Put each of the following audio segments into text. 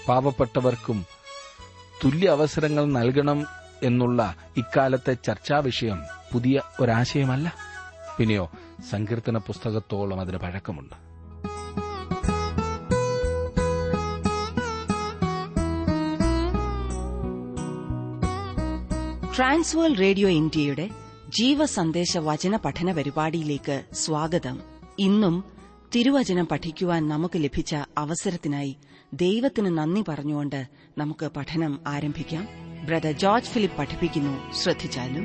പാവപ്പെട്ടവർക്കും തുല്യ അവസരങ്ങൾ നൽകണം എന്നുള്ള ഇക്കാലത്തെ ചർച്ചാ വിഷയം പുതിയ ഒരാശയമല്ല പിന്നെയോ സങ്കീർത്തന പുസ്തകത്തോളം അതിന് പഴക്കമുണ്ട് ട്രാൻസ്വേൾ റേഡിയോ ഇന്ത്യയുടെ ജീവസന്ദേശ വചന പഠന പരിപാടിയിലേക്ക് സ്വാഗതം ഇന്നും തിരുവചനം പഠിക്കുവാൻ നമുക്ക് ലഭിച്ച അവസരത്തിനായി ദൈവത്തിന് നന്ദി പറഞ്ഞുകൊണ്ട് നമുക്ക് പഠനം ആരംഭിക്കാം ബ്രദർ ജോർജ് ഫിലിപ്പ് പഠിപ്പിക്കുന്നു ശ്രദ്ധിച്ചാലും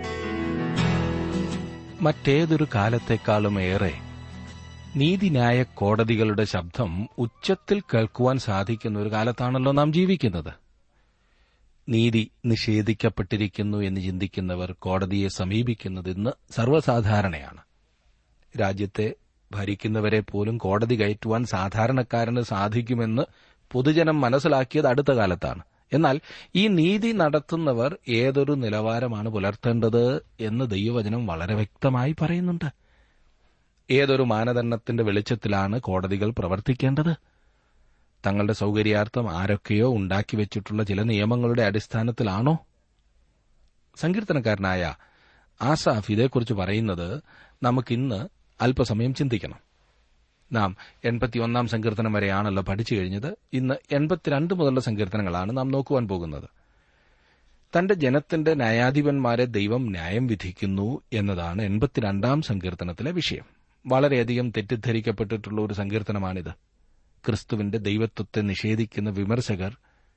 മറ്റേതൊരു കാലത്തെക്കാളും ഏറെ നീതിന്യായ കോടതികളുടെ ശബ്ദം ഉച്ചത്തിൽ കേൾക്കുവാൻ സാധിക്കുന്ന ഒരു കാലത്താണല്ലോ നാം ജീവിക്കുന്നത് നീതി നിഷേധിക്കപ്പെട്ടിരിക്കുന്നു എന്ന് ചിന്തിക്കുന്നവർ കോടതിയെ സമീപിക്കുന്നത് ഇന്ന് സർവ്വസാധാരണയാണ് രാജ്യത്തെ ഭരിക്കുന്നവരെ പോലും കോടതി കയറ്റുവാൻ സാധാരണക്കാരന് സാധിക്കുമെന്ന് പൊതുജനം മനസ്സിലാക്കിയത് അടുത്ത കാലത്താണ് എന്നാൽ ഈ നീതി നടത്തുന്നവർ ഏതൊരു നിലവാരമാണ് പുലർത്തേണ്ടത് എന്ന് ദൈവവചനം വളരെ വ്യക്തമായി പറയുന്നുണ്ട് ഏതൊരു മാനദണ്ഡത്തിന്റെ വെളിച്ചത്തിലാണ് കോടതികൾ പ്രവർത്തിക്കേണ്ടത് തങ്ങളുടെ സൗകര്യാർത്ഥം ആരൊക്കെയോ ഉണ്ടാക്കി വെച്ചിട്ടുള്ള ചില നിയമങ്ങളുടെ അടിസ്ഥാനത്തിലാണോ സങ്കീർത്തനക്കാരനായ ആസാഫ് ഇതേക്കുറിച്ച് പറയുന്നത് നമുക്കിന്ന് അല്പസമയം ചിന്തിക്കണം നാം എൺപത്തിയൊന്നാം സങ്കീർത്തനം വരെയാണല്ലോ പഠിച്ചു കഴിഞ്ഞത് ഇന്ന് എൺപത്തിരണ്ട് മുതലുള്ള സങ്കീർത്തനങ്ങളാണ് നാം നോക്കുവാൻ പോകുന്നത് തന്റെ ജനത്തിന്റെ ന്യായാധിപന്മാരെ ദൈവം ന്യായം വിധിക്കുന്നു എന്നതാണ് എൺപത്തിരണ്ടാം സങ്കീർത്തനത്തിലെ വിഷയം വളരെയധികം തെറ്റിദ്ധരിക്കപ്പെട്ടിട്ടുള്ള ഒരു സങ്കീർത്തനമാണിത് ക്രിസ്തുവിന്റെ ദൈവത്വത്തെ നിഷേധിക്കുന്ന വിമർശകർ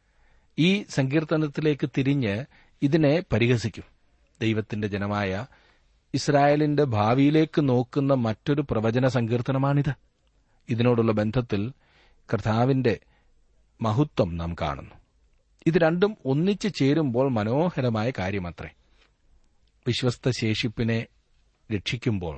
ഈ സങ്കീർത്തനത്തിലേക്ക് തിരിഞ്ഞ് ഇതിനെ പരിഹസിക്കും ദൈവത്തിന്റെ ജനമായ ഇസ്രായേലിന്റെ ഭാവിയിലേക്ക് നോക്കുന്ന മറ്റൊരു പ്രവചന സങ്കീർത്തനമാണിത് ഇതിനോടുള്ള ബന്ധത്തിൽ കർത്താവിന്റെ മഹത്വം നാം കാണുന്നു ഇത് രണ്ടും ഒന്നിച്ചു ചേരുമ്പോൾ മനോഹരമായ കാര്യമത്രേ വിശ്വസ്ത ശേഷിപ്പിനെ രക്ഷിക്കുമ്പോൾ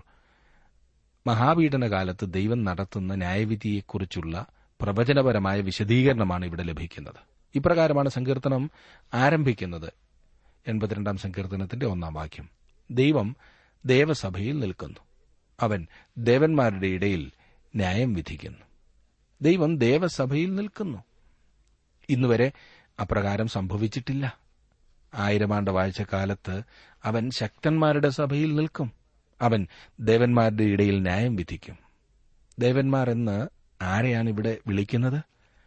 മഹാപീഡനകാലത്ത് ദൈവം നടത്തുന്ന ന്യായവിധിയെക്കുറിച്ചുള്ള പ്രവചനപരമായ വിശദീകരണമാണ് ഇവിടെ ലഭിക്കുന്നത് ഇപ്രകാരമാണ് സങ്കീർത്തനം ആരംഭിക്കുന്നത് എൺപത്തിരണ്ടാം സങ്കീർത്തനത്തിന്റെ ഒന്നാം വാക്യം ദൈവം ദേവസഭയിൽ നിൽക്കുന്നു അവൻ ദേവന്മാരുടെ ഇടയിൽ ന്യായം വിധിക്കുന്നു ദൈവം ദേവസഭയിൽ നിൽക്കുന്നു ഇന്നുവരെ അപ്രകാരം സംഭവിച്ചിട്ടില്ല ആയിരമാണ്ട വാഴ്ചക്കാലത്ത് അവൻ ശക്തന്മാരുടെ സഭയിൽ നിൽക്കും അവൻ ദേവന്മാരുടെ ഇടയിൽ ന്യായം വിധിക്കും ദേവന്മാർ എന്ന് ആരെയാണ് ഇവിടെ വിളിക്കുന്നത്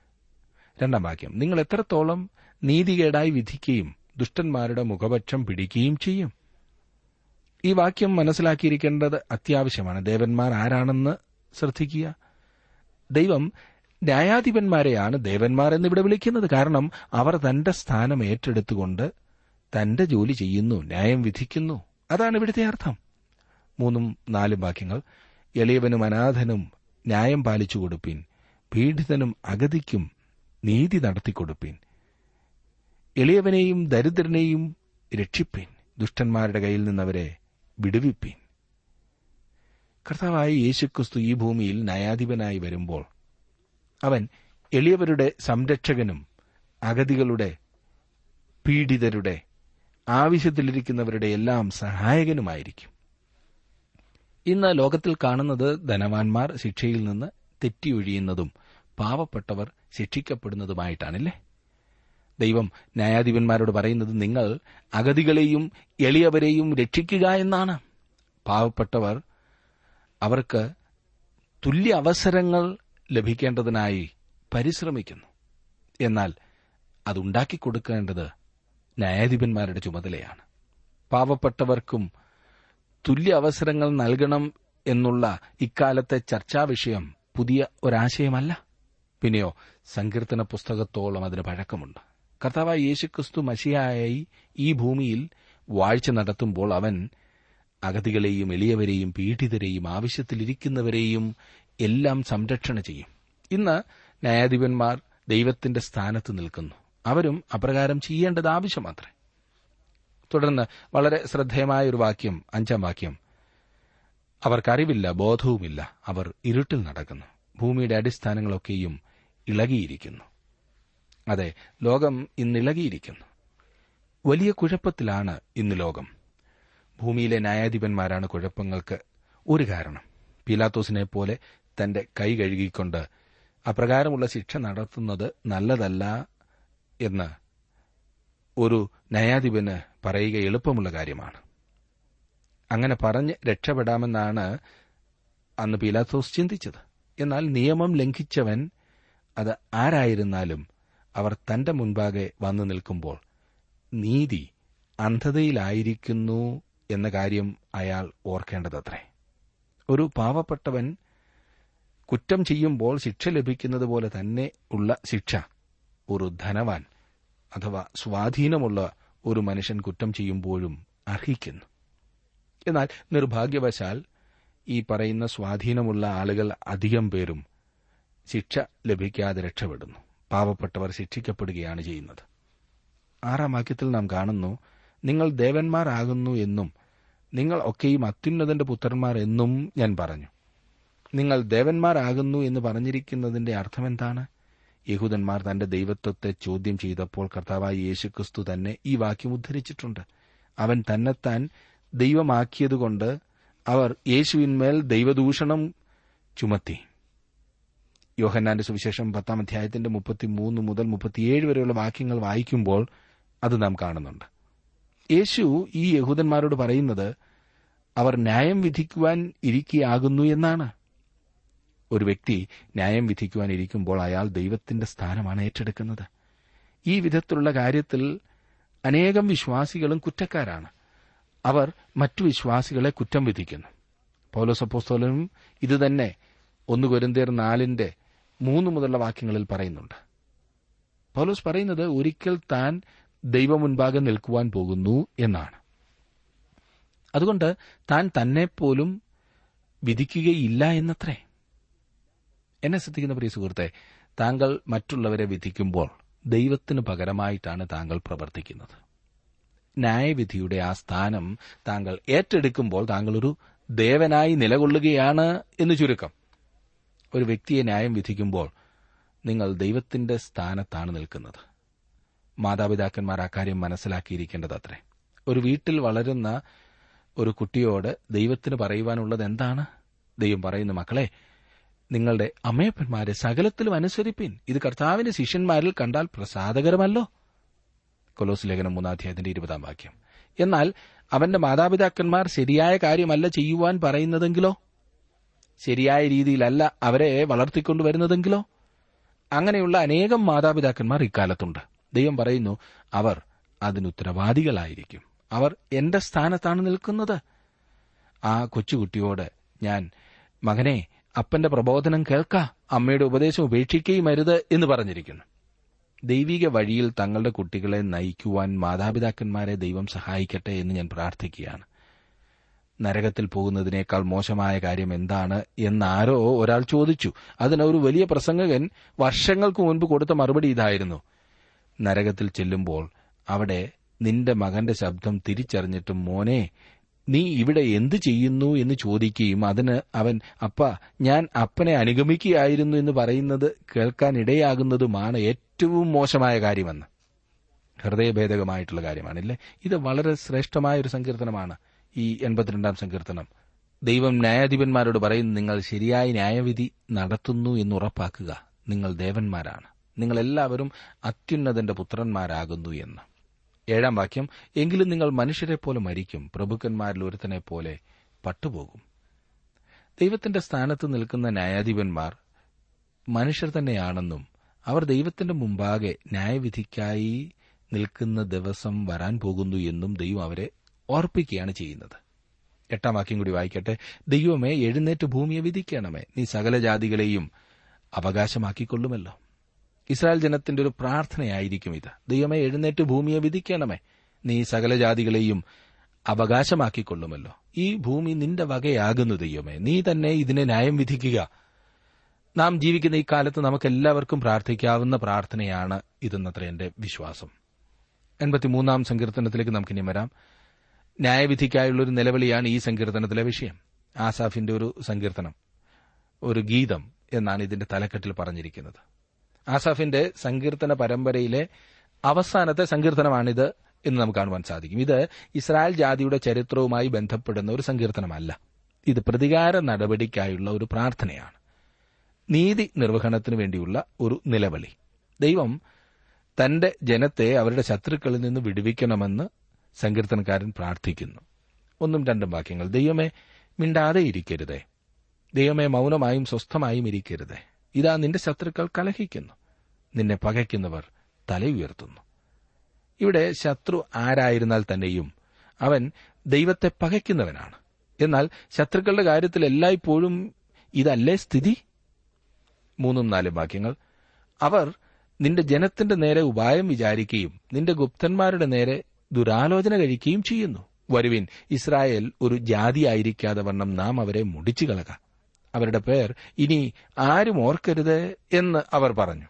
രണ്ടാം വാക്യം നിങ്ങൾ എത്രത്തോളം നീതികേടായി വിധിക്കുകയും ദുഷ്ടന്മാരുടെ മുഖപക്ഷം പിടിക്കുകയും ചെയ്യും ഈ വാക്യം മനസ്സിലാക്കിയിരിക്കേണ്ടത് അത്യാവശ്യമാണ് ദേവന്മാർ ആരാണെന്ന് ശ്രദ്ധിക്കുക ദൈവം ന്യായാധിപന്മാരെയാണ് ദേവന്മാർ എന്നിവിടെ വിളിക്കുന്നത് കാരണം അവർ തന്റെ സ്ഥാനം ഏറ്റെടുത്തുകൊണ്ട് തന്റെ ജോലി ചെയ്യുന്നു ന്യായം വിധിക്കുന്നു അതാണ് ഇവിടുത്തെ അർത്ഥം മൂന്നും നാലും വാക്യങ്ങൾ എളിയവനും അനാഥനും ന്യായം പാലിച്ചു കൊടുപ്പീൻ പീഡിതനും അഗതിക്കും നീതി നടത്തിക്കൊടുപ്പീൻ എളിയവനെയും ദരിദ്രനെയും രക്ഷിപ്പീൻ ദുഷ്ടന്മാരുടെ കയ്യിൽ നിന്നവരെ വിടുവിപ്പീൻ കർത്താവായ യേശുക്രിസ്തു ഈ ഭൂമിയിൽ ന്യായാധിപനായി വരുമ്പോൾ അവൻ എളിയവരുടെ സംരക്ഷകനും അഗതികളുടെ പീഡിതരുടെ ആവശ്യത്തിലിരിക്കുന്നവരുടെ എല്ലാം സഹായകനുമായിരിക്കും ഇന്ന് ലോകത്തിൽ കാണുന്നത് ധനവാന്മാർ ശിക്ഷയിൽ നിന്ന് തെറ്റിയൊഴിയുന്നതും പാവപ്പെട്ടവർ ശിക്ഷിക്കപ്പെടുന്നതുമായിട്ടാണല്ലേ ദൈവം ന്യായാധിപന്മാരോട് പറയുന്നത് നിങ്ങൾ അഗതികളെയും എളിയവരെയും രക്ഷിക്കുക എന്നാണ് പാവപ്പെട്ടവർ അവർക്ക് തുല്യ അവസരങ്ങൾ ലഭിക്കേണ്ടതിനായി പരിശ്രമിക്കുന്നു എന്നാൽ അതുണ്ടാക്കി കൊടുക്കേണ്ടത് ന്യായാധിപന്മാരുടെ ചുമതലയാണ് പാവപ്പെട്ടവർക്കും തുല്യ അവസരങ്ങൾ നൽകണം എന്നുള്ള ഇക്കാലത്തെ ചർച്ചാ വിഷയം പുതിയ ഒരാശയമല്ല പിന്നെയോ സങ്കീർത്തന പുസ്തകത്തോളം അതിന് പഴക്കമുണ്ട് കർത്താവായ യേശുക്രിസ്തു മഷിയായി ഈ ഭൂമിയിൽ വാഴ്ച നടത്തുമ്പോൾ അവൻ അഗതികളെയും എളിയവരെയും പീഡിതരെയും ആവശ്യത്തിലിരിക്കുന്നവരെയും എല്ലാം സംരക്ഷണ ചെയ്യും ഇന്ന് ന്യായാധിപന്മാർ ദൈവത്തിന്റെ സ്ഥാനത്ത് നിൽക്കുന്നു അവരും അപ്രകാരം ചെയ്യേണ്ടത് ആവശ്യമത്രേ തുടർന്ന് വളരെ ശ്രദ്ധേയമായ ഒരു വാക്യം അഞ്ചാം വാക്യം അവർക്കറിവില്ല ബോധവുമില്ല അവർ ഇരുട്ടിൽ നടക്കുന്നു ഭൂമിയുടെ അടിസ്ഥാനങ്ങളൊക്കെയും ഇളകിയിരിക്കുന്നു അതെ ലോകം ഇന്നിളകിയിരിക്കുന്നു വലിയ കുഴപ്പത്തിലാണ് ഇന്ന് ലോകം ഭൂമിയിലെ ന്യായാധിപന്മാരാണ് കുഴപ്പങ്ങൾക്ക് ഒരു കാരണം പീലാത്തോസിനെ പോലെ തന്റെ കൈ കഴുകിക്കൊണ്ട് അപ്രകാരമുള്ള ശിക്ഷ നടത്തുന്നത് നല്ലതല്ല എന്ന് ഒരു ന്യായാധിപന് പറയുക എളുപ്പമുള്ള കാര്യമാണ് അങ്ങനെ പറഞ്ഞ് രക്ഷപ്പെടാമെന്നാണ് അന്ന് പീലാത്തോസ് ചിന്തിച്ചത് എന്നാൽ നിയമം ലംഘിച്ചവൻ അത് ആരായിരുന്നാലും അവർ തന്റെ മുൻപാകെ വന്നു നിൽക്കുമ്പോൾ നീതി അന്ധതയിലായിരിക്കുന്നു എന്ന കാര്യം അയാൾ ഓർക്കേണ്ടതത്രേ ഒരു പാവപ്പെട്ടവൻ കുറ്റം ചെയ്യുമ്പോൾ ശിക്ഷ ലഭിക്കുന്നത് പോലെ തന്നെ ഉള്ള ശിക്ഷ ഒരു ധനവാൻ അഥവാ സ്വാധീനമുള്ള ഒരു മനുഷ്യൻ കുറ്റം ചെയ്യുമ്പോഴും അർഹിക്കുന്നു എന്നാൽ നിർഭാഗ്യവശാൽ ഈ പറയുന്ന സ്വാധീനമുള്ള ആളുകൾ അധികം പേരും ശിക്ഷ ലഭിക്കാതെ രക്ഷപ്പെടുന്നു പാവപ്പെട്ടവർ ശിക്ഷിക്കപ്പെടുകയാണ് ചെയ്യുന്നത് ആറാം വാക്യത്തിൽ നാം കാണുന്നു നിങ്ങൾ ദേവന്മാരാകുന്നു എന്നും നിങ്ങൾ ഒക്കെയും അത്യുന്നതന്റെ പുത്രന്മാർ എന്നും ഞാൻ പറഞ്ഞു നിങ്ങൾ ദേവന്മാരാകുന്നു എന്ന് പറഞ്ഞിരിക്കുന്നതിന്റെ അർത്ഥമെന്താണ് യഹൂദന്മാർ തന്റെ ദൈവത്വത്തെ ചോദ്യം ചെയ്തപ്പോൾ കർത്താവായ യേശുക്രിസ്തു തന്നെ ഈ വാക്യം ഉദ്ധരിച്ചിട്ടുണ്ട് അവൻ തന്നെത്താൻ ദൈവമാക്കിയതുകൊണ്ട് അവർ യേശുവിന്മേൽ ദൈവദൂഷണം ചുമത്തി യോഹന്നാന്റെ സുവിശേഷം പത്താം അധ്യായത്തിന്റെ മുപ്പത്തിമൂന്ന് മുതൽ മുപ്പത്തിയേഴ് വരെയുള്ള വാക്യങ്ങൾ വായിക്കുമ്പോൾ അത് നാം കാണുന്നുണ്ട് യേശു ഈ യഹൂദന്മാരോട് പറയുന്നത് അവർ ന്യായം വിധിക്കുവാൻ ഇരിക്കുകയാകുന്നു എന്നാണ് ഒരു വ്യക്തി ന്യായം വിധിക്കുവാൻ ഇരിക്കുമ്പോൾ അയാൾ ദൈവത്തിന്റെ സ്ഥാനമാണ് ഏറ്റെടുക്കുന്നത് ഈ വിധത്തിലുള്ള കാര്യത്തിൽ അനേകം വിശ്വാസികളും കുറ്റക്കാരാണ് അവർ മറ്റു വിശ്വാസികളെ കുറ്റം വിധിക്കുന്നു പൗലോസപ്പോസ്തോലനും ഇതുതന്നെ ഒന്ന് കൊരിന്തിയർ നാലിന്റെ മൂന്ന് മുതലുള്ള വാക്യങ്ങളിൽ പറയുന്നുണ്ട് പൗലോസ് പറയുന്നത് ഒരിക്കൽ താൻ ദൈവമുൻപാകെ നിൽക്കുവാൻ പോകുന്നു എന്നാണ് അതുകൊണ്ട് താൻ തന്നെപ്പോലും വിധിക്കുകയില്ല എന്നത്രേ എന്നെ ശ്രദ്ധിക്കുന്ന പ്രിയ സുഹൃത്തെ താങ്കൾ മറ്റുള്ളവരെ വിധിക്കുമ്പോൾ ദൈവത്തിന് പകരമായിട്ടാണ് താങ്കൾ പ്രവർത്തിക്കുന്നത് ന്യായവിധിയുടെ ആ സ്ഥാനം താങ്കൾ ഏറ്റെടുക്കുമ്പോൾ താങ്കൾ ഒരു ദേവനായി നിലകൊള്ളുകയാണ് എന്ന് ചുരുക്കം ഒരു വ്യക്തിയെ ന്യായം വിധിക്കുമ്പോൾ നിങ്ങൾ ദൈവത്തിന്റെ സ്ഥാനത്താണ് നിൽക്കുന്നത് മാതാപിതാക്കന്മാർ അക്കാര്യം മനസ്സിലാക്കിയിരിക്കേണ്ടത് അത്രേ ഒരു വീട്ടിൽ വളരുന്ന ഒരു കുട്ടിയോട് ദൈവത്തിന് പറയുവാനുള്ളത് എന്താണ് ദൈവം പറയുന്നു മക്കളെ നിങ്ങളുടെ അമ്മയപ്പന്മാരെ സകലത്തിലും അനുസരിപ്പിൻ ഇത് കർത്താവിന്റെ ശിഷ്യന്മാരിൽ കണ്ടാൽ പ്രസാദകരമല്ലോ കൊലോസ് ലേഖനം മൂന്നാധ്യായത്തിന്റെ ഇരുപതാം വാക്യം എന്നാൽ അവന്റെ മാതാപിതാക്കന്മാർ ശരിയായ കാര്യമല്ല ചെയ്യുവാൻ പറയുന്നതെങ്കിലോ ശരിയായ രീതിയിലല്ല അവരെ വളർത്തിക്കൊണ്ടുവരുന്നതെങ്കിലോ അങ്ങനെയുള്ള അനേകം മാതാപിതാക്കന്മാർ ഇക്കാലത്തുണ്ട് ദൈവം പറയുന്നു അവർ അതിനുത്തരവാദികളായിരിക്കും അവർ എന്റെ സ്ഥാനത്താണ് നിൽക്കുന്നത് ആ കൊച്ചുകുട്ടിയോട് ഞാൻ മകനെ അപ്പന്റെ പ്രബോധനം കേൾക്ക അമ്മയുടെ ഉപദേശം ഉപേക്ഷിക്കുകയും അരുത് എന്ന് പറഞ്ഞിരിക്കുന്നു ദൈവിക വഴിയിൽ തങ്ങളുടെ കുട്ടികളെ നയിക്കുവാൻ മാതാപിതാക്കന്മാരെ ദൈവം സഹായിക്കട്ടെ എന്ന് ഞാൻ പ്രാർത്ഥിക്കുകയാണ് നരകത്തിൽ പോകുന്നതിനേക്കാൾ മോശമായ കാര്യം എന്താണ് എന്നാരോ ഒരാൾ ചോദിച്ചു അതിന് ഒരു വലിയ പ്രസംഗകൻ വർഷങ്ങൾക്ക് മുൻപ് കൊടുത്ത മറുപടി ഇതായിരുന്നു നരകത്തിൽ ചെല്ലുമ്പോൾ അവിടെ നിന്റെ മകന്റെ ശബ്ദം തിരിച്ചറിഞ്ഞിട്ടും മോനെ നീ ഇവിടെ എന്തു ചെയ്യുന്നു എന്ന് ചോദിക്കുകയും അതിന് അവൻ അപ്പ ഞാൻ അപ്പനെ അനുഗമിക്കുകയായിരുന്നു എന്ന് പറയുന്നത് കേൾക്കാൻ ഇടയാകുന്നതുമാണ് ഏറ്റവും മോശമായ കാര്യമെന്ന് ഹൃദയഭേദകമായിട്ടുള്ള കാര്യമാണല്ലേ ഇത് വളരെ ശ്രേഷ്ഠമായ ഒരു സങ്കീർത്തനമാണ് ഈ എൺപത്തിരണ്ടാം സങ്കീർത്തനം ദൈവം ന്യായാധിപന്മാരോട് പറയുന്നു നിങ്ങൾ ശരിയായ ന്യായവിധി നടത്തുന്നു എന്ന് ഉറപ്പാക്കുക നിങ്ങൾ ദേവന്മാരാണ് നിങ്ങൾ എല്ലാവരും അത്യുന്നതന്റെ പുത്രന്മാരാകുന്നു എന്ന് ഏഴാം വാക്യം എങ്കിലും നിങ്ങൾ മനുഷ്യരെ പോലെ മരിക്കും പ്രഭുക്കന്മാരിൽ ഒരുത്തനെ പോലെ പട്ടുപോകും ദൈവത്തിന്റെ സ്ഥാനത്ത് നിൽക്കുന്ന ന്യായാധിപന്മാർ മനുഷ്യർ തന്നെയാണെന്നും അവർ ദൈവത്തിന്റെ മുമ്പാകെ ന്യായവിധിക്കായി നിൽക്കുന്ന ദിവസം വരാൻ പോകുന്നു എന്നും ദൈവം അവരെ ഓർപ്പിക്കുകയാണ് ചെയ്യുന്നത് എട്ടാം വാക്യം കൂടി വായിക്കട്ടെ ദൈവമേ എഴുന്നേറ്റ് ഭൂമിയെ വിധിക്കണമേ നീ സകല ജാതികളെയും അവകാശമാക്കിക്കൊള്ളുമല്ലോ ഇസ്രായേൽ ജനത്തിന്റെ ഒരു പ്രാർത്ഥനയായിരിക്കും ഇത് ദൈവമേ എഴുന്നേറ്റ് ഭൂമിയെ വിധിക്കണമേ നീ സകല ജാതികളെയും അവകാശമാക്കിക്കൊള്ളുമല്ലോ ഈ ഭൂമി നിന്റെ വകയാകുന്നു ദൈവമേ നീ തന്നെ ഇതിനെ ന്യായം വിധിക്കുക നാം ജീവിക്കുന്ന ഈ കാലത്ത് നമുക്കെല്ലാവർക്കും പ്രാർത്ഥിക്കാവുന്ന പ്രാർത്ഥനയാണ് ഇതെന്നത്ര എന്റെ വിശ്വാസം എൺപത്തിമൂന്നാം സങ്കീർത്തനത്തിലേക്ക് നമുക്കിനി വരാം ന്യായവിധിക്കായുള്ള ഒരു നിലവിളിയാണ് ഈ സങ്കീർത്തനത്തിലെ വിഷയം ആസാഫിന്റെ ഒരു സങ്കീർത്തനം ഒരു ഗീതം എന്നാണ് ഇതിന്റെ തലക്കെട്ടിൽ പറഞ്ഞിരിക്കുന്നത് ആസാഫിന്റെ സങ്കീർത്തന പരമ്പരയിലെ അവസാനത്തെ സങ്കീർത്തനമാണിത് എന്ന് നമുക്ക് കാണുവാൻ സാധിക്കും ഇത് ഇസ്രായേൽ ജാതിയുടെ ചരിത്രവുമായി ബന്ധപ്പെടുന്ന ഒരു സങ്കീർത്തനമല്ല ഇത് പ്രതികാര നടപടിക്കായുള്ള ഒരു പ്രാർത്ഥനയാണ് നീതി നിർവഹണത്തിനു വേണ്ടിയുള്ള ഒരു നിലവിളി ദൈവം തന്റെ ജനത്തെ അവരുടെ ശത്രുക്കളിൽ നിന്ന് വിടുവിക്കണമെന്ന് സങ്കീർത്തനക്കാരൻ പ്രാർത്ഥിക്കുന്നു ഒന്നും രണ്ടും വാക്യങ്ങൾ ദൈവമേ മിണ്ടാതെ ഇരിക്കരുതേ ദൈവമേ മൗനമായും സ്വസ്ഥമായും ഇരിക്കരുതേ ഇതാ നിന്റെ ശത്രുക്കൾ കലഹിക്കുന്നു നിന്നെ പകയ്ക്കുന്നവർ തല ഉയർത്തുന്നു ഇവിടെ ശത്രു ആരായിരുന്നാൽ തന്നെയും അവൻ ദൈവത്തെ പകയ്ക്കുന്നവനാണ് എന്നാൽ ശത്രുക്കളുടെ കാര്യത്തിൽ എല്ലായ്പ്പോഴും ഇതല്ലേ സ്ഥിതി മൂന്നും നാലും വാക്യങ്ങൾ അവർ നിന്റെ ജനത്തിന്റെ നേരെ ഉപായം വിചാരിക്കുകയും നിന്റെ ഗുപ്തന്മാരുടെ നേരെ ദുരാലോചന കഴിക്കുകയും ചെയ്യുന്നു വരുവിൻ ഇസ്രായേൽ ഒരു ജാതിയായിരിക്കാതെ വണ്ണം നാം അവരെ മുടിച്ചു കളക അവരുടെ പേർ ഇനി ആരും ഓർക്കരുത് എന്ന് അവർ പറഞ്ഞു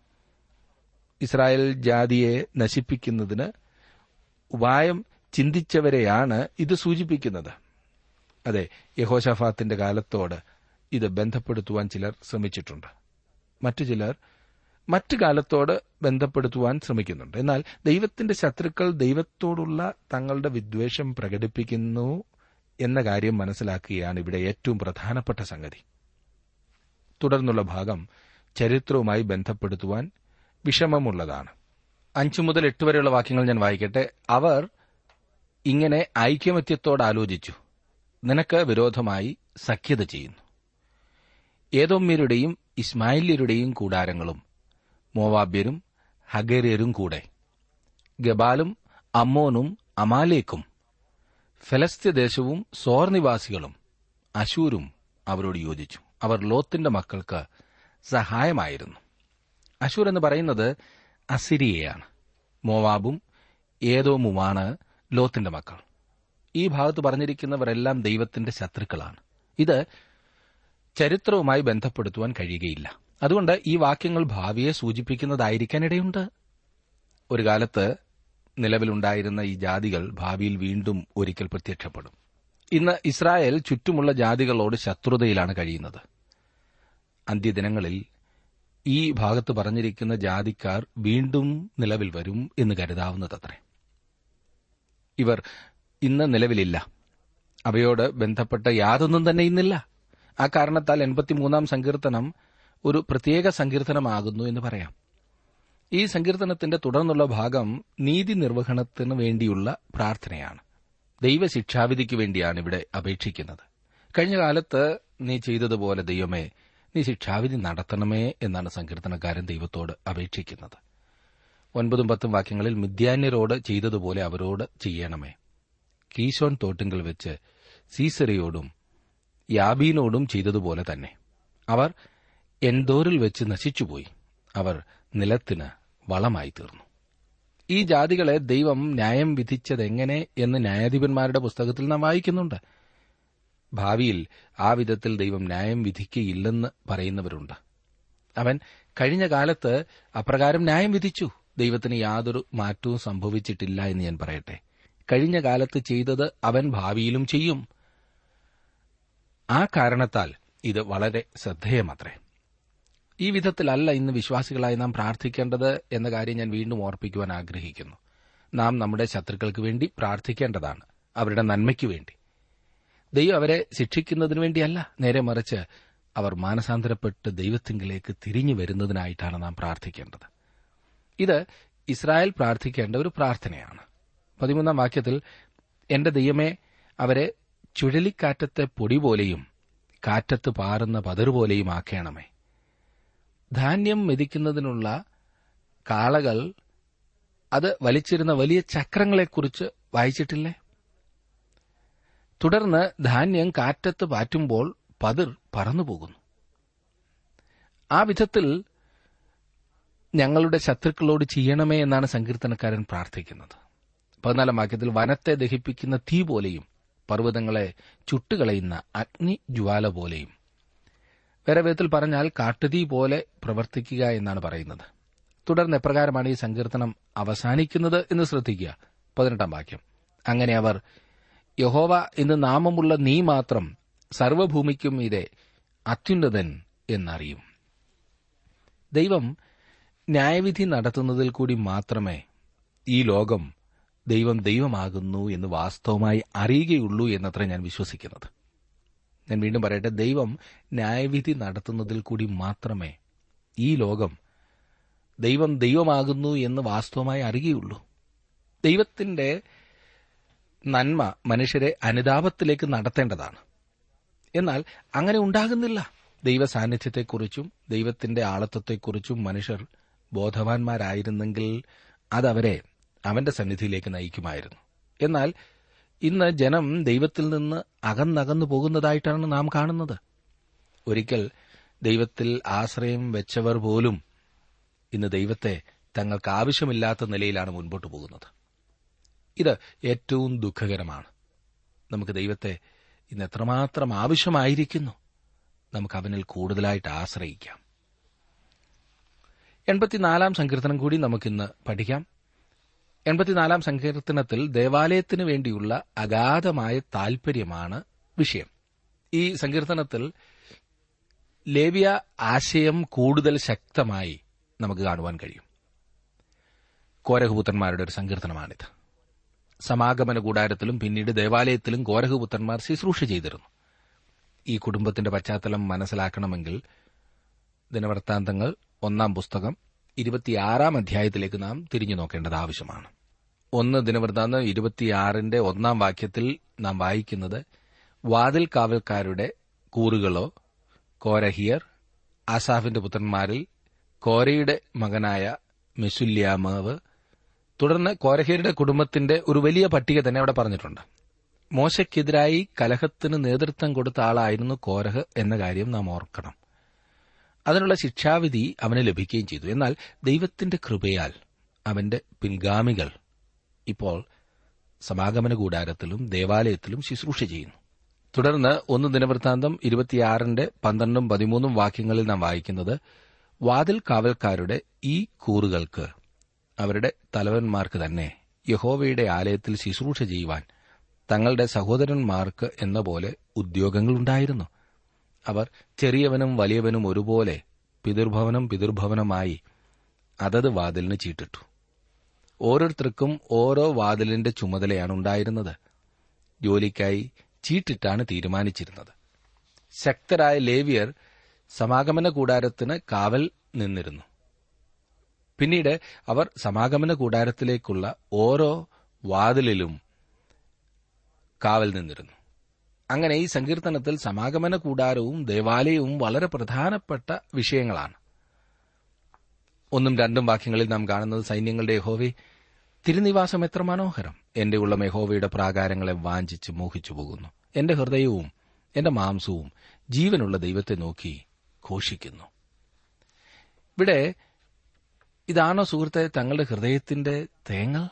ഇസ്രായേൽ ജാതിയെ നശിപ്പിക്കുന്നതിന് ഉപായം ചിന്തിച്ചവരെയാണ് ഇത് സൂചിപ്പിക്കുന്നത് അതെ യഹോഷഫാത്തിന്റെ കാലത്തോട് ഇത് ബന്ധപ്പെടുത്തുവാൻ ചിലർ ശ്രമിച്ചിട്ടുണ്ട് മറ്റു ചിലർ മറ്റു കാലത്തോട് ബന്ധപ്പെടുത്തുവാൻ ശ്രമിക്കുന്നുണ്ട് എന്നാൽ ദൈവത്തിന്റെ ശത്രുക്കൾ ദൈവത്തോടുള്ള തങ്ങളുടെ വിദ്വേഷം പ്രകടിപ്പിക്കുന്നു എന്ന കാര്യം മനസ്സിലാക്കുകയാണ് ഇവിടെ ഏറ്റവും പ്രധാനപ്പെട്ട സംഗതി തുടർന്നുള്ള ഭാഗം ചരിത്രവുമായി ബന്ധപ്പെടുത്തുവാൻ വിഷമമുള്ളതാണ് അഞ്ചു മുതൽ എട്ട് വരെയുള്ള വാക്യങ്ങൾ ഞാൻ വായിക്കട്ടെ അവർ ഇങ്ങനെ ഐക്യമത്യത്തോട് ആലോചിച്ചു നിനക്ക് വിരോധമായി സഖ്യത ചെയ്യുന്നു ഏതോമ്യരുടെയും ഇസ്മായില്യരുടെയും കൂടാരങ്ങളും മോവാബ്യരും ഹഗേര്യരും കൂടെ ഗബാലും അമ്മോനും അമാലേക്കും ഫലസ്ത്യദേശവും സോർ നിവാസികളും അശൂരും അവരോട് യോജിച്ചു അവർ ലോത്തിന്റെ മക്കൾക്ക് സഹായമായിരുന്നു അശൂർ എന്ന് പറയുന്നത് അസിരിയയാണ് മോവാബും ഏതോമുമാണ് ലോത്തിന്റെ മക്കൾ ഈ ഭാഗത്ത് പറഞ്ഞിരിക്കുന്നവരെല്ലാം ദൈവത്തിന്റെ ശത്രുക്കളാണ് ഇത് ചരിത്രവുമായി ബന്ധപ്പെടുത്തുവാൻ കഴിയുകയില്ല അതുകൊണ്ട് ഈ വാക്യങ്ങൾ ഭാവിയെ സൂചിപ്പിക്കുന്നതായിരിക്കാനിടയുണ്ട് ഒരു കാലത്ത് നിലവിലുണ്ടായിരുന്ന ഈ ജാതികൾ ഭാവിയിൽ വീണ്ടും ഒരിക്കൽ പ്രത്യക്ഷപ്പെടും ഇന്ന് ഇസ്രായേൽ ചുറ്റുമുള്ള ജാതികളോട് ശത്രുതയിലാണ് കഴിയുന്നത് അന്ത്യദിനങ്ങളിൽ ഈ ഭാഗത്ത് പറഞ്ഞിരിക്കുന്ന ജാതിക്കാർ വീണ്ടും നിലവിൽ വരും എന്ന് കരുതാവുന്നതത്രേ ഇവർ ഇന്ന് നിലവിലില്ല അവയോട് ബന്ധപ്പെട്ട യാതൊന്നും തന്നെ ഇന്നില്ല ആ കാരണത്താൽ എൺപത്തിമൂന്നാം സങ്കീർത്തനം ഒരു പ്രത്യേക സങ്കീർത്തനമാകുന്നു എന്ന് പറയാം ഈ സങ്കീർത്തനത്തിന്റെ തുടർന്നുള്ള ഭാഗം നീതി നിർവഹണത്തിന് വേണ്ടിയുള്ള പ്രാർത്ഥനയാണ് ദൈവശിക്ഷാവിധിക്ക് വേണ്ടിയാണ് ഇവിടെ അപേക്ഷിക്കുന്നത് കഴിഞ്ഞ കാലത്ത് നീ ചെയ്തതുപോലെ ദൈവമേ നീ ശിക്ഷാവിധി നടത്തണമേ എന്നാണ് സങ്കീർത്തനക്കാരൻ ദൈവത്തോട് അപേക്ഷിക്കുന്നത് ഒൻപതും പത്തും വാക്യങ്ങളിൽ മിഥ്യാന്യരോട് ചെയ്തതുപോലെ അവരോട് ചെയ്യണമേ കീശോൻ തോട്ടിങ്കൽ വെച്ച് സീസരയോടും യാബീനോടും ചെയ്തതുപോലെ തന്നെ അവർ എൻദോറിൽ വെച്ച് നശിച്ചുപോയി അവർ നിലത്തിന് വളമായി തീർന്നു ഈ ജാതികളെ ദൈവം ന്യായം വിധിച്ചതെങ്ങനെ എന്ന് ന്യായാധിപന്മാരുടെ പുസ്തകത്തിൽ നാം വായിക്കുന്നുണ്ട് ഭാവിയിൽ ആ വിധത്തിൽ ദൈവം ന്യായം വിധിക്കയില്ലെന്ന് പറയുന്നവരുണ്ട് അവൻ കഴിഞ്ഞ കാലത്ത് അപ്രകാരം ന്യായം വിധിച്ചു ദൈവത്തിന് യാതൊരു മാറ്റവും സംഭവിച്ചിട്ടില്ല എന്ന് ഞാൻ പറയട്ടെ കഴിഞ്ഞ കാലത്ത് ചെയ്തത് അവൻ ഭാവിയിലും ചെയ്യും ആ കാരണത്താൽ ഇത് വളരെ ശ്രദ്ധേയമത്രേ ഈ വിധത്തിലല്ല ഇന്ന് വിശ്വാസികളായി നാം പ്രാർത്ഥിക്കേണ്ടത് എന്ന കാര്യം ഞാൻ വീണ്ടും ഓർപ്പിക്കുവാൻ ആഗ്രഹിക്കുന്നു നാം നമ്മുടെ ശത്രുക്കൾക്ക് വേണ്ടി പ്രാർത്ഥിക്കേണ്ടതാണ് അവരുടെ നന്മയ്ക്കു വേണ്ടി ദൈവം അവരെ ശിക്ഷിക്കുന്നതിനു വേണ്ടിയല്ല നേരെ മറിച്ച് അവർ മാനസാന്തരപ്പെട്ട് ദൈവത്തിങ്കിലേക്ക് തിരിഞ്ഞു വരുന്നതിനായിട്ടാണ് നാം പ്രാർത്ഥിക്കേണ്ടത് ഇത് ഇസ്രായേൽ പ്രാർത്ഥിക്കേണ്ട ഒരു പ്രാർത്ഥനയാണ് പതിമൂന്നാം വാക്യത്തിൽ എന്റെ ദൈവമേ അവരെ ചുഴലിക്കാറ്റത്തെ പൊടി പോലെയും കാറ്റത്ത് പാറുന്ന പതിറുപോലെയും ആക്കേണമേ ധാന്യം മെതിക്കുന്നതിനുള്ള കാളകൾ അത് വലിച്ചിരുന്ന വലിയ ചക്രങ്ങളെക്കുറിച്ച് വായിച്ചിട്ടില്ലേ തുടർന്ന് ധാന്യം കാറ്റത്ത് പാറ്റുമ്പോൾ പതിർ പറന്നുപോകുന്നു ആ വിധത്തിൽ ഞങ്ങളുടെ ശത്രുക്കളോട് ചെയ്യണമേ എന്നാണ് സങ്കീർത്തനക്കാരൻ പ്രാർത്ഥിക്കുന്നത് പതിനാലാം വാക്യത്തിൽ വനത്തെ ദഹിപ്പിക്കുന്ന തീ പോലെയും പർവ്വതങ്ങളെ ചുട്ടുകളയുന്ന അഗ്നിജ്വാല പോലെയും വേറെ വിധത്തിൽ പറഞ്ഞാൽ കാട്ടുതീ പോലെ പ്രവർത്തിക്കുക എന്നാണ് പറയുന്നത് തുടർന്ന് എപ്രകാരമാണ് ഈ സങ്കീർത്തനം അവസാനിക്കുന്നത് എന്ന് ശ്രദ്ധിക്കുക പതിനെട്ടാം വാക്യം അങ്ങനെ അവർ യഹോവ എന്ന് നാമമുള്ള നീ മാത്രം സർവഭൂമിക്കും ഇതേ അത്യുന്നതൻ എന്നറിയും ദൈവം ന്യായവിധി നടത്തുന്നതിൽ കൂടി മാത്രമേ ഈ ലോകം ദൈവം ദൈവമാകുന്നു എന്ന് വാസ്തവമായി അറിയുകയുള്ളൂ എന്നത്ര ഞാൻ വിശ്വസിക്കുന്നത് ഞാൻ വീണ്ടും പറയട്ടെ ദൈവം ന്യായവിധി നടത്തുന്നതിൽ കൂടി മാത്രമേ ഈ ലോകം ദൈവം ദൈവമാകുന്നു എന്ന് വാസ്തവമായി അറിയുകയുള്ളൂ ദൈവത്തിന്റെ നന്മ മനുഷ്യരെ അനുതാപത്തിലേക്ക് നടത്തേണ്ടതാണ് എന്നാൽ അങ്ങനെ ഉണ്ടാകുന്നില്ല ദൈവ സാന്നിധ്യത്തെക്കുറിച്ചും ദൈവത്തിന്റെ ആളത്വത്തെക്കുറിച്ചും മനുഷ്യർ ബോധവാന്മാരായിരുന്നെങ്കിൽ അതവരെ അവന്റെ സന്നിധിയിലേക്ക് നയിക്കുമായിരുന്നു എന്നാൽ ഇന്ന് ജനം ദൈവത്തിൽ നിന്ന് അകന്നകന്നു പോകുന്നതായിട്ടാണ് നാം കാണുന്നത് ഒരിക്കൽ ദൈവത്തിൽ ആശ്രയം വെച്ചവർ പോലും ഇന്ന് ദൈവത്തെ തങ്ങൾക്ക് ആവശ്യമില്ലാത്ത നിലയിലാണ് മുൻപോട്ട് പോകുന്നത് ഇത് ഏറ്റവും ദുഃഖകരമാണ് നമുക്ക് ദൈവത്തെ ഇന്ന് എത്രമാത്രം ആവശ്യമായിരിക്കുന്നു നമുക്ക് അവനിൽ കൂടുതലായിട്ട് ആശ്രയിക്കാം എൺപത്തിനാലാം സങ്കീർത്തനം കൂടി നമുക്കിന്ന് പഠിക്കാം എൺപത്തിനാലാം സങ്കീർത്തനത്തിൽ ദേവാലയത്തിനു വേണ്ടിയുള്ള അഗാധമായ താൽപര്യമാണ് വിഷയം ഈ സങ്കീർത്തനത്തിൽ ലേവ്യ ആശയം കൂടുതൽ ശക്തമായി നമുക്ക് കാണുവാൻ കഴിയും കോരഹപുത്രന്മാരുടെ ഒരു സങ്കീർത്തനമാണിത് സമാഗമന കൂടാരത്തിലും പിന്നീട് ദേവാലയത്തിലും കോരഹപുത്രന്മാർ ശുശ്രൂഷ ചെയ്തിരുന്നു ഈ കുടുംബത്തിന്റെ പശ്ചാത്തലം മനസ്സിലാക്കണമെങ്കിൽ ദിനവൃത്താന്തങ്ങൾ ഒന്നാം പുസ്തകം ഇരുപത്തിയാറാം അധ്യായത്തിലേക്ക് നാം തിരിഞ്ഞു നോക്കേണ്ടത് ആവശ്യമാണ് ഒന്ന് ദിനവൃത്താന്തം ഇരുപത്തിയാറിന്റെ ഒന്നാം വാക്യത്തിൽ നാം വായിക്കുന്നത് വാതിൽ കാവൽക്കാരുടെ കൂറുകളോ കോരഹിയർ ആസാഫിന്റെ പുത്രന്മാരിൽ കോരയുടെ മകനായ മെസുല്യാമാവ് തുടർന്ന് കോരഹിയരുടെ കുടുംബത്തിന്റെ ഒരു വലിയ പട്ടിക തന്നെ അവിടെ പറഞ്ഞിട്ടുണ്ട് മോശയ്ക്കെതിരായി കലഹത്തിന് നേതൃത്വം കൊടുത്ത ആളായിരുന്നു കോരഹ് എന്ന കാര്യം നാം ഓർക്കണം അതിനുള്ള ശിക്ഷാവിധി അവന് ലഭിക്കുകയും ചെയ്തു എന്നാൽ ദൈവത്തിന്റെ കൃപയാൽ അവന്റെ പിൻഗാമികൾ ഇപ്പോൾ സമാഗമന കൂടാരത്തിലും ദേവാലയത്തിലും ശുശ്രൂഷ ചെയ്യുന്നു തുടർന്ന് ഒന്ന് ദിനവൃത്താന്തം ഇരുപത്തിയാറിന്റെ പന്ത്രണ്ടും പതിമൂന്നും വാക്യങ്ങളിൽ നാം വായിക്കുന്നത് വാതിൽ കാവൽക്കാരുടെ ഈ കൂറുകൾക്ക് അവരുടെ തലവന്മാർക്ക് തന്നെ യഹോവയുടെ ആലയത്തിൽ ശുശ്രൂഷ ചെയ്യുവാൻ തങ്ങളുടെ സഹോദരന്മാർക്ക് എന്ന പോലെ ഉദ്യോഗങ്ങളുണ്ടായിരുന്നു അവർ ചെറിയവനും വലിയവനും ഒരുപോലെ പിതൃഭവനം പിതൃഭവനമായി അതത് വാതിലിന് ചീട്ടിട്ടു ഓരോരുത്തർക്കും ഓരോ വാതിലിന്റെ ചുമതലയാണ് ഉണ്ടായിരുന്നത് ജോലിക്കായി ചീട്ടിട്ടാണ് തീരുമാനിച്ചിരുന്നത് ശക്തരായ ലേവിയർ സമാഗമന കൂടാരത്തിന് കാവൽ നിന്നിരുന്നു പിന്നീട് അവർ സമാഗമന കൂടാരത്തിലേക്കുള്ള ഓരോ വാതിലിലും കാവൽ നിന്നിരുന്നു അങ്ങനെ ഈ സങ്കീർത്തനത്തിൽ സമാഗമന കൂടാരവും ദേവാലയവും വളരെ പ്രധാനപ്പെട്ട വിഷയങ്ങളാണ് ഒന്നും രണ്ടും വാക്യങ്ങളിൽ നാം കാണുന്നത് സൈന്യങ്ങളുടെ യഹോവെ തിരുനിവാസം എത്ര മനോഹരം എന്റെ ഉള്ളം യഹോവയുടെ പ്രാകാരങ്ങളെ വാഞ്ചിച്ച് മോഹിച്ചു പോകുന്നു എന്റെ ഹൃദയവും എന്റെ മാംസവും ജീവനുള്ള ദൈവത്തെ നോക്കി ഘോഷിക്കുന്നു ഇവിടെ ഇതാണോ സുഹൃത്തെ തങ്ങളുടെ ഹൃദയത്തിന്റെ തേങ്ങൽ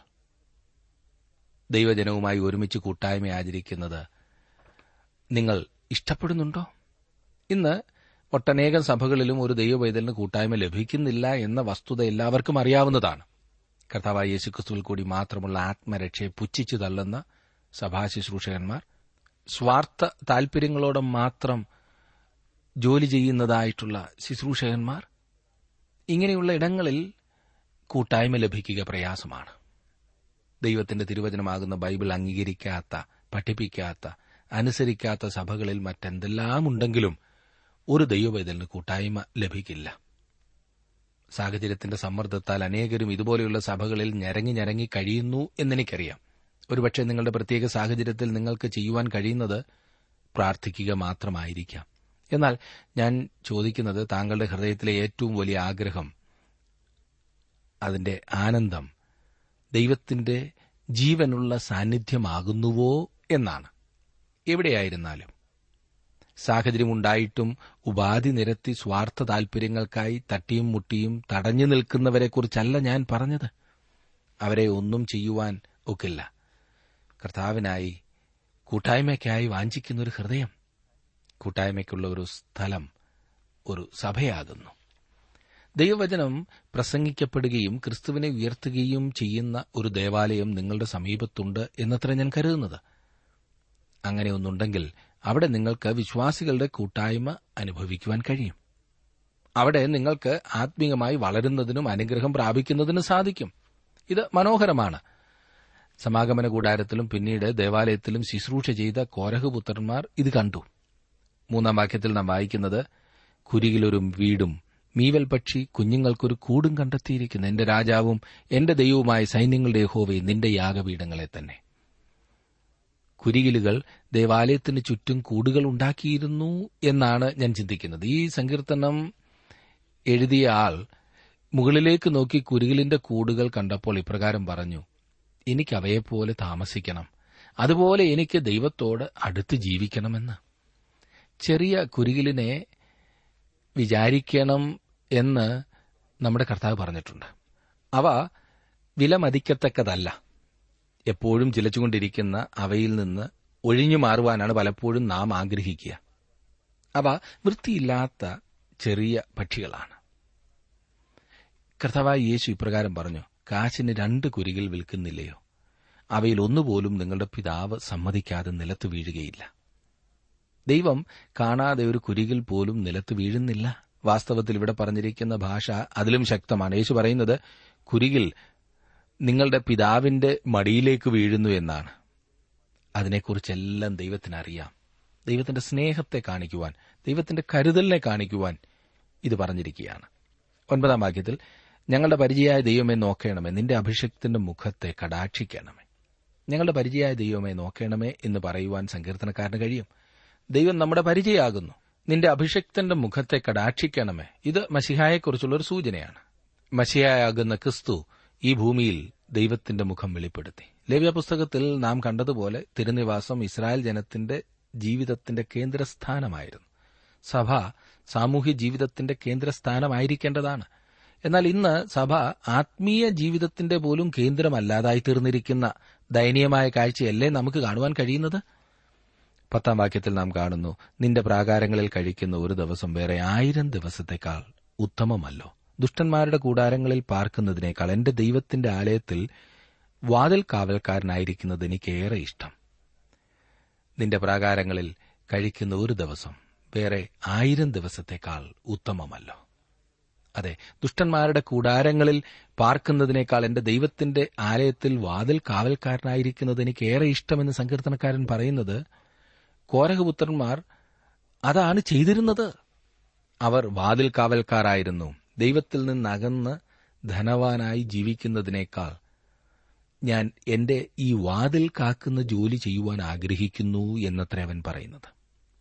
ദൈവജനവുമായി ഒരുമിച്ച് കൂട്ടായ്മ ആചരിക്കുന്നത് നിങ്ങൾ ഇഷ്ടപ്പെടുന്നുണ്ടോ ഇന്ന് ഒട്ടനേകം സഭകളിലും ഒരു ദൈവവൈതലിന് കൂട്ടായ്മ ലഭിക്കുന്നില്ല എന്ന വസ്തുത എല്ലാവർക്കും അറിയാവുന്നതാണ് കർത്താവായ യേശുക്രിസ്തുവിൽ കൂടി മാത്രമുള്ള ആത്മരക്ഷയെ പുച്ഛിച്ചു തള്ളുന്ന സഭാശുശ്രൂഷകന്മാർ സ്വാർത്ഥ താൽപര്യങ്ങളോടെ മാത്രം ജോലി ചെയ്യുന്നതായിട്ടുള്ള ശുശ്രൂഷകന്മാർ ഇങ്ങനെയുള്ള ഇടങ്ങളിൽ കൂട്ടായ്മ ലഭിക്കുക പ്രയാസമാണ് ദൈവത്തിന്റെ തിരുവചനമാകുന്ന ബൈബിൾ അംഗീകരിക്കാത്ത പഠിപ്പിക്കാത്ത അനുസരിക്കാത്ത സഭകളിൽ മറ്റെന്തെല്ലാം ഉണ്ടെങ്കിലും ഒരു ദൈവവൈതലിന് കൂട്ടായ്മ ലഭിക്കില്ല സാഹചര്യത്തിന്റെ സമ്മർദ്ദത്താൽ അനേകരും ഇതുപോലെയുള്ള സഭകളിൽ ഞരങ്ങി ഞരങ്ങി കഴിയുന്നു എന്നെനിക്കറിയാം ഒരുപക്ഷെ നിങ്ങളുടെ പ്രത്യേക സാഹചര്യത്തിൽ നിങ്ങൾക്ക് ചെയ്യുവാൻ കഴിയുന്നത് പ്രാർത്ഥിക്കുക മാത്രമായിരിക്കാം എന്നാൽ ഞാൻ ചോദിക്കുന്നത് താങ്കളുടെ ഹൃദയത്തിലെ ഏറ്റവും വലിയ ആഗ്രഹം അതിന്റെ ആനന്ദം ദൈവത്തിന്റെ ജീവനുള്ള സാന്നിധ്യമാകുന്നുവോ എന്നാണ് എവിടെയായിരുന്നാലും സാഹചര്യമുണ്ടായിട്ടും ഉപാധി നിരത്തി സ്വാർത്ഥ താൽപര്യങ്ങൾക്കായി തട്ടിയും മുട്ടിയും തടഞ്ഞു നിൽക്കുന്നവരെക്കുറിച്ചല്ല ഞാൻ പറഞ്ഞത് അവരെ ഒന്നും ചെയ്യുവാൻ ഒക്കില്ല കർത്താവിനായി കൂട്ടായ്മയ്ക്കായി വാഞ്ചിക്കുന്ന ഒരു ഹൃദയം കൂട്ടായ്മയ്ക്കുള്ള ഒരു സ്ഥലം ഒരു സഭയാകുന്നു ദൈവവചനം പ്രസംഗിക്കപ്പെടുകയും ക്രിസ്തുവിനെ ഉയർത്തുകയും ചെയ്യുന്ന ഒരു ദേവാലയം നിങ്ങളുടെ സമീപത്തുണ്ട് എന്നത്ര ഞാൻ കരുതുന്നത് അങ്ങനെ ഒന്നുണ്ടെങ്കിൽ അവിടെ നിങ്ങൾക്ക് വിശ്വാസികളുടെ കൂട്ടായ്മ അനുഭവിക്കുവാൻ കഴിയും അവിടെ നിങ്ങൾക്ക് ആത്മീയമായി വളരുന്നതിനും അനുഗ്രഹം പ്രാപിക്കുന്നതിനും സാധിക്കും ഇത് മനോഹരമാണ് സമാഗമന കൂടാരത്തിലും പിന്നീട് ദേവാലയത്തിലും ശുശ്രൂഷ ചെയ്ത കോരഹപുത്രന്മാർ ഇത് കണ്ടു മൂന്നാം വാക്യത്തിൽ നാം വായിക്കുന്നത് കുരികിലൊരു വീടും മീവൽ പക്ഷി കുഞ്ഞുങ്ങൾക്കൊരു കൂടും കണ്ടെത്തിയിരിക്കുന്നു എന്റെ രാജാവും എന്റെ ദൈവവുമായ സൈന്യങ്ങളുടെ യഹോവേ നിന്റെ യാഗപീഠങ്ങളെ തന്നെ കുരികിലുകൾ ദേവാലയത്തിന് ചുറ്റും കൂടുകൾ ഉണ്ടാക്കിയിരുന്നു എന്നാണ് ഞാൻ ചിന്തിക്കുന്നത് ഈ സങ്കീർത്തനം എഴുതിയ ആൾ മുകളിലേക്ക് നോക്കി കുരുകിലിന്റെ കൂടുകൾ കണ്ടപ്പോൾ ഇപ്രകാരം പറഞ്ഞു എനിക്ക് അവയെപ്പോലെ താമസിക്കണം അതുപോലെ എനിക്ക് ദൈവത്തോട് അടുത്ത് ജീവിക്കണമെന്ന് ചെറിയ കുരുകിലിനെ വിചാരിക്കണം എന്ന് നമ്മുടെ കർത്താവ് പറഞ്ഞിട്ടുണ്ട് അവ വിലമതിക്കത്തക്കതല്ല എപ്പോഴും ചിലച്ചുകൊണ്ടിരിക്കുന്ന അവയിൽ നിന്ന് ഒഴിഞ്ഞു മാറുവാനാണ് പലപ്പോഴും നാം ആഗ്രഹിക്കുക അവ വൃത്തിയില്ലാത്ത ചെറിയ പക്ഷികളാണ് കർത്താവായ യേശു ഇപ്രകാരം പറഞ്ഞു കാശിന് രണ്ട് കുരികൾ വിൽക്കുന്നില്ലയോ അവയിൽ ഒന്നുപോലും നിങ്ങളുടെ പിതാവ് സമ്മതിക്കാതെ നിലത്ത് വീഴുകയില്ല ദൈവം കാണാതെ ഒരു കുരികിൽ പോലും നിലത്ത് വീഴുന്നില്ല വാസ്തവത്തിൽ ഇവിടെ പറഞ്ഞിരിക്കുന്ന ഭാഷ അതിലും ശക്തമാണ് യേശു പറയുന്നത് കുരികിൽ നിങ്ങളുടെ പിതാവിന്റെ മടിയിലേക്ക് വീഴുന്നു എന്നാണ് അതിനെക്കുറിച്ചെല്ലാം ദൈവത്തിനറിയാം ദൈവത്തിന്റെ സ്നേഹത്തെ കാണിക്കുവാൻ ദൈവത്തിന്റെ കരുതലിനെ കാണിക്കുവാൻ ഇത് പറഞ്ഞിരിക്കുകയാണ് ഒൻപതാം വാക്യത്തിൽ ഞങ്ങളുടെ പരിചയമായ ദൈവമേ നോക്കണമേ നിന്റെ അഭിഷേകത്തിന്റെ മുഖത്തെ കടാക്ഷിക്കണമേ ഞങ്ങളുടെ പരിചയമായ ദൈവമേ നോക്കണമേ എന്ന് പറയുവാൻ സങ്കീർത്തനക്കാരന് കഴിയും ദൈവം നമ്മുടെ പരിചയമാകുന്നു നിന്റെ അഭിഷക്തന്റെ മുഖത്തെ കടാക്ഷിക്കണമേ ഇത് മഷിഹായെക്കുറിച്ചുള്ള ഒരു സൂചനയാണ് മഷിഹായാകുന്ന ക്രിസ്തു ഈ ഭൂമിയിൽ ദൈവത്തിന്റെ മുഖം വെളിപ്പെടുത്തി ലേവ്യ പുസ്തകത്തിൽ നാം കണ്ടതുപോലെ തിരുനിവാസം ഇസ്രായേൽ ജനത്തിന്റെ ജീവിതത്തിന്റെ കേന്ദ്രസ്ഥാനമായിരുന്നു സഭ സാമൂഹ്യ ജീവിതത്തിന്റെ കേന്ദ്രസ്ഥാനമായിരിക്കേണ്ടതാണ് എന്നാൽ ഇന്ന് സഭ ആത്മീയ ജീവിതത്തിന്റെ പോലും കേന്ദ്രമല്ലാതായി തീർന്നിരിക്കുന്ന ദയനീയമായ കാഴ്ചയല്ലേ നമുക്ക് കാണുവാൻ കഴിയുന്നത് പത്താം വാക്യത്തിൽ നാം കാണുന്നു നിന്റെ പ്രാകാരങ്ങളിൽ കഴിക്കുന്ന ഒരു ദിവസം വേറെ ആയിരം ദിവസത്തേക്കാൾ ഉത്തമമല്ലോ ദുഷ്ടന്മാരുടെ കൂടാരങ്ങളിൽ പാർക്കുന്നതിനേക്കാൾ എന്റെ ദൈവത്തിന്റെ ആലയത്തിൽ വാതിൽ കാവൽക്കാരനായിരിക്കുന്നത് എനിക്കേറെ ഇഷ്ടം നിന്റെ പ്രാകാരങ്ങളിൽ കഴിക്കുന്ന ഒരു ദിവസം വേറെ ആയിരം ദിവസത്തേക്കാൾ ഉത്തമമല്ലോ അതെ ദുഷ്ടന്മാരുടെ കൂടാരങ്ങളിൽ പാർക്കുന്നതിനേക്കാൾ എന്റെ ദൈവത്തിന്റെ ആലയത്തിൽ വാതിൽ കാവൽക്കാരനായിരിക്കുന്നത് എനിക്ക് ഏറെ ഇഷ്ടമെന്ന് സങ്കീർത്തനക്കാരൻ പറയുന്നത് കോരഹപുത്രന്മാർ അതാണ് ചെയ്തിരുന്നത് അവർ വാതിൽ കാവൽക്കാരായിരുന്നു ദൈവത്തിൽ നിന്നകന്ന് ധനവാനായി ജീവിക്കുന്നതിനേക്കാൾ ഞാൻ എന്റെ ഈ വാതിൽ കാക്കുന്ന ജോലി ചെയ്യുവാൻ ആഗ്രഹിക്കുന്നു എന്നത്ര അവൻ പറയുന്നത്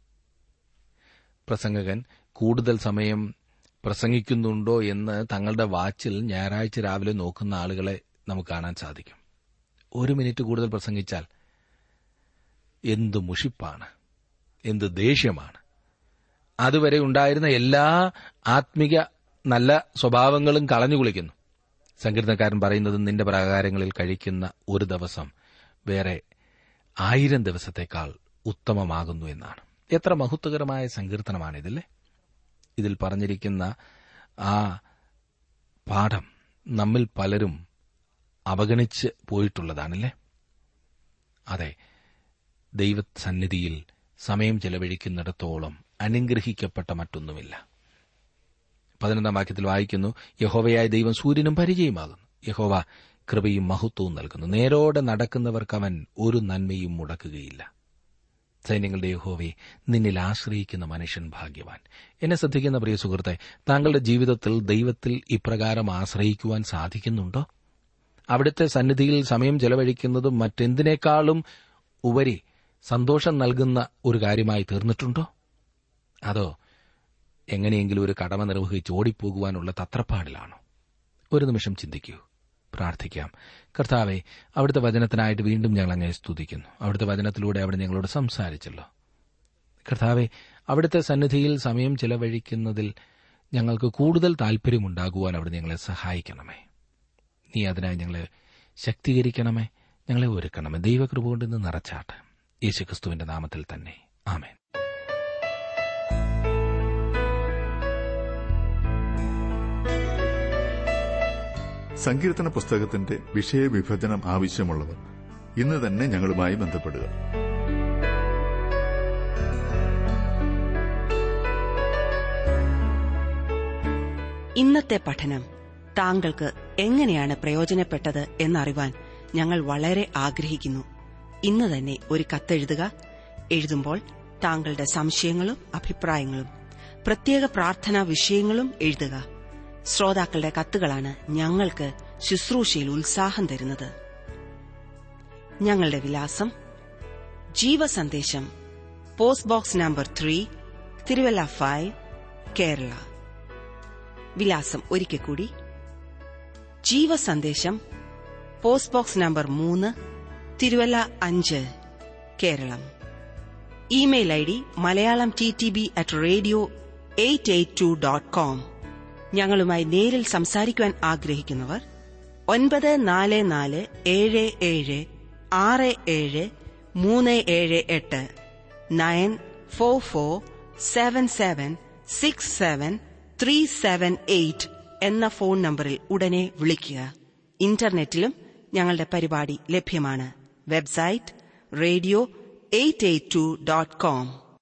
പ്രസംഗകൻ കൂടുതൽ സമയം പ്രസംഗിക്കുന്നുണ്ടോ എന്ന് തങ്ങളുടെ വാച്ചിൽ ഞായറാഴ്ച രാവിലെ നോക്കുന്ന ആളുകളെ നമുക്ക് കാണാൻ സാധിക്കും ഒരു മിനിറ്റ് കൂടുതൽ പ്രസംഗിച്ചാൽ എന്ത് മുഷിപ്പാണ് എന്ത് ദേഷ്യമാണ് അതുവരെ ഉണ്ടായിരുന്ന എല്ലാ ആത്മിക നല്ല സ്വഭാവങ്ങളും കളഞ്ഞു കുളിക്കുന്നു സങ്കീർത്തനക്കാരൻ പറയുന്നത് നിന്റെ പ്രകാരങ്ങളിൽ കഴിക്കുന്ന ഒരു ദിവസം വേറെ ആയിരം ദിവസത്തേക്കാൾ ഉത്തമമാകുന്നു എന്നാണ് എത്ര മഹത്വകരമായ സങ്കീർത്തനമാണിതല്ലേ ഇതിൽ പറഞ്ഞിരിക്കുന്ന ആ പാഠം നമ്മിൽ പലരും അവഗണിച്ച് പോയിട്ടുള്ളതാണല്ലേ അതെ ദൈവസന്നിധിയിൽ സമയം ചെലവഴിക്കുന്നിടത്തോളം അനുഗ്രഹിക്കപ്പെട്ട മറ്റൊന്നുമില്ല പതിനൊന്നാം വാക്യത്തിൽ വായിക്കുന്നു യഹോവയായ ദൈവം സൂര്യനും പരിചയമാകുന്നു യഹോവ കൃപയും മഹത്വവും നൽകുന്നു നേരോടെ നടക്കുന്നവർക്ക് അവൻ ഒരു നന്മയും മുടക്കുകയില്ല സൈന്യങ്ങളുടെ യഹോവയെ നിന്നിൽ ആശ്രയിക്കുന്ന മനുഷ്യൻ ഭാഗ്യവാൻ എന്നെ ശ്രദ്ധിക്കുന്ന പ്രിയ സുഹൃത്തെ താങ്കളുടെ ജീവിതത്തിൽ ദൈവത്തിൽ ഇപ്രകാരം ആശ്രയിക്കുവാൻ സാധിക്കുന്നുണ്ടോ അവിടുത്തെ സന്നിധിയിൽ സമയം ചെലവഴിക്കുന്നതും മറ്റെന്തിനേക്കാളും ഉപരി സന്തോഷം നൽകുന്ന ഒരു കാര്യമായി തീർന്നിട്ടുണ്ടോ അതോ എങ്ങനെയെങ്കിലും ഒരു കടമ നിർവഹിച്ച് ഓടിപ്പോകുവാനുള്ള തത്രപ്പാടിലാണോ ഒരു നിമിഷം ചിന്തിക്കൂ പ്രാർത്ഥിക്കാം കർത്താവെ അവിടുത്തെ വചനത്തിനായിട്ട് വീണ്ടും ഞങ്ങൾ അങ്ങനെ സ്തുതിക്കുന്നു അവിടുത്തെ വചനത്തിലൂടെ അവിടെ ഞങ്ങളോട് സംസാരിച്ചല്ലോ കർത്താവെ അവിടുത്തെ സന്നിധിയിൽ സമയം ചെലവഴിക്കുന്നതിൽ ഞങ്ങൾക്ക് കൂടുതൽ താൽപര്യമുണ്ടാകുവാൻ അവിടെ ഞങ്ങളെ സഹായിക്കണമേ നീ അതിനായി ഞങ്ങളെ ശക്തീകരിക്കണമേ ഞങ്ങളെ ഒരുക്കണമേ ദൈവകൃപ കൊണ്ട് ഇന്ന് നിറച്ചാട്ട് യേശുക്രിസ്തുവിന്റെ നാമത്തിൽ തന്നെ ആമേൻ സങ്കീർത്തന പുസ്തകത്തിന്റെ വിഷയവിഭജനം ആവശ്യമുള്ളവർ ഇന്ന് തന്നെ ഞങ്ങളുമായി ബന്ധപ്പെടുക ഇന്നത്തെ പഠനം താങ്കൾക്ക് എങ്ങനെയാണ് പ്രയോജനപ്പെട്ടത് എന്നറിവാൻ ഞങ്ങൾ വളരെ ആഗ്രഹിക്കുന്നു ഇന്ന് തന്നെ ഒരു കത്തെഴുതുക എഴുതുമ്പോൾ താങ്കളുടെ സംശയങ്ങളും അഭിപ്രായങ്ങളും പ്രത്യേക പ്രാർത്ഥനാ വിഷയങ്ങളും എഴുതുക ശ്രോതാക്കളുടെ കത്തുകളാണ് ഞങ്ങൾക്ക് ശുശ്രൂഷയിൽ ഉത്സാഹം തരുന്നത് ഞങ്ങളുടെ വിലാസം ജീവസന്ദേശം post box number three Thiruvalla five Kerala വിലാസം ഒരിക്കൽ കൂടി ജീവസന്ദേശം പോസ്റ്റ് ബോക്സ് നമ്പർ മൂന്ന് തിരുവല്ല അഞ്ച് Keralam email I D Malayalam T T B at radio eight eight two dot com ഞങ്ങളുമായി നേരിൽ സംസാരിക്കുവാൻ ആഗ്രഹിക്കുന്നവർ ഒൻപത് നാല് നാല് ഏഴ് ഏഴ് ആറ് ഏഴ് മൂന്ന് ഏഴ് എട്ട് nine four four seven seven six seven three seven eight എന്ന ഫോൺ നമ്പറിൽ ഉടനെ വിളിക്കുക ഇന്റർനെറ്റിലും ഞങ്ങളുടെ പരിപാടി ലഭ്യമാണ് website radio eight eight two dot com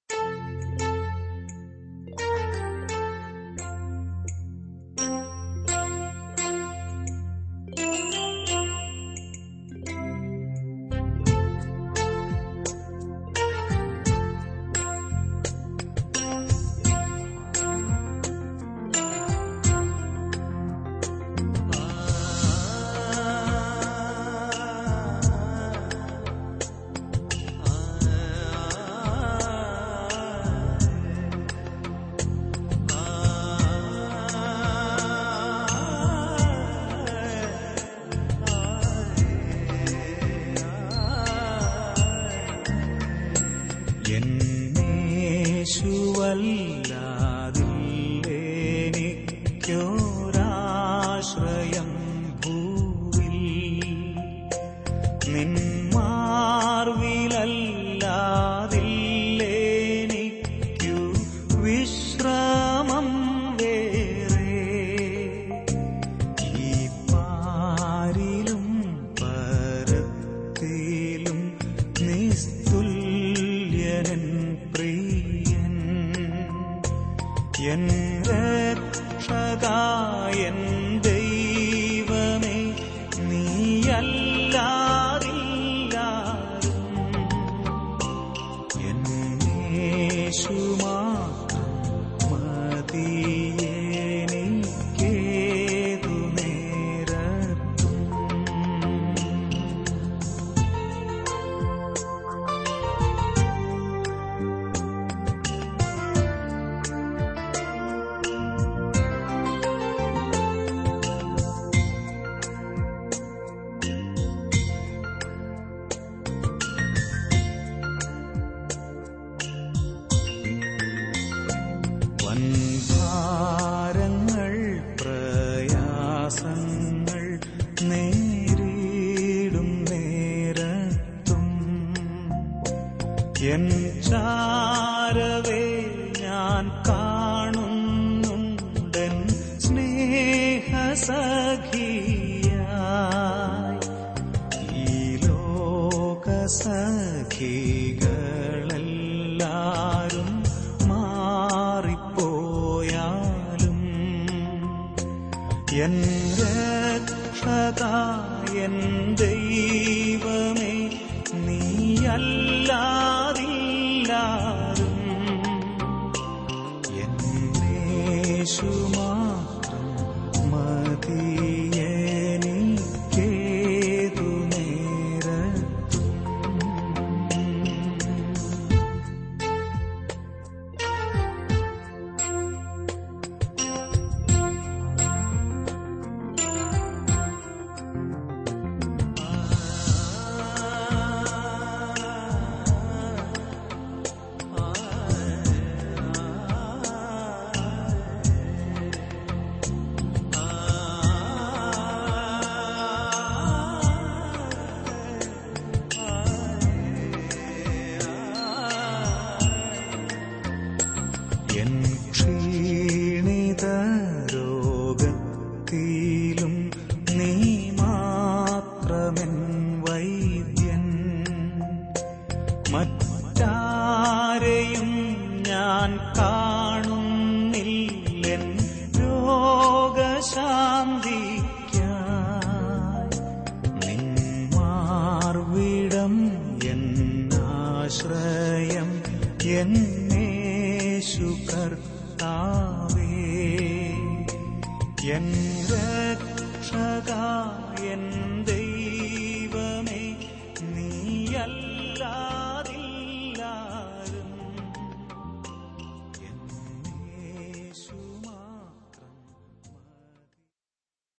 എന്നേശുവല്ലാതില്ലേനിക്കൊരാശ്രയം ഭൂവിൽ നിന്മാർവിലല്ലാതില്ലേനിക്കു വിശ്രമം വേറെ ഈ പാരിലും പരത്തിലും നിസ്തുല്യനൻ പ്രിയൻ എൻ രക്ഷകായൻ ദൈവമേ നീയല്ലാതില്ലാരും എന്നേശു മാത്രം മതിയെനിക്കേതു നേരത്തും വൻഭാരങ്ങൾ പ്രയാസങ്ങൾ നേരിടും നേരത്തും എൻ ചാരവേ ഞാൻ കാണുന്നുണ്ടൻ സ്നേഹസഖിയായി ഈ ലോകസഖികളെല്ലാരും മാറിപ്പോയാലും എൻ രക്ഷകായൻ ദൈവമേ നീയല്ലാതില്ലാരും എന്നേശു മാത്രം മതിയെനിക്കേതു നേരത്തും എൻ ക്ഷീണിത രോഗത്തിലും നീ മാത്രമെൻ വൈദ്യൻ മറ്റാരെയും ഞാൻ കാണുന്നില്ലെൻ രോഗശാന്തിക്കായി നിന്മാർവിടം എന്നാശ്രയം എൻ യേശു കർത്താവേ എൻ രക്ഷക എൻ ദൈവമേ